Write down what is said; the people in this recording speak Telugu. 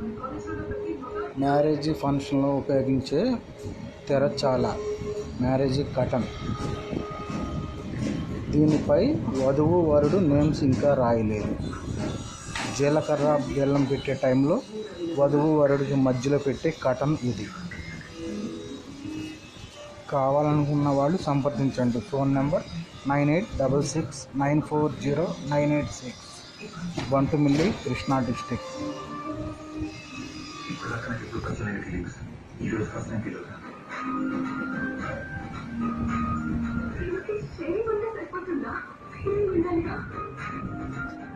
మ్యారేజ్ ఫంక్షన్లో ఉపయోగించే తెరచాల మ్యారేజ్ కటన్ దీనిపై వధువు వరుడు నేమ్స్ ఇంకా రాయలేదు జీలకర్ర బెల్లం పెట్టే టైంలో వధువు వరుడికి మధ్యలో పెట్టే కటన్ ఇది కావాలనుకున్న వాళ్ళు సంప్రదించండి phone number nine eight double six nine four zero nine eight six Bantumilli Krishna district ఇప్పుడు అక్కడ ఇప్పుడు ఖర్చు ఫీలింగ్స్ ఈ రోజు ఫస్ట్ టైం ఫీల్ అవుతాను షేవింగ్ ఉంటే సరిపోతుందా షేవింగ్ ఉండాలిగా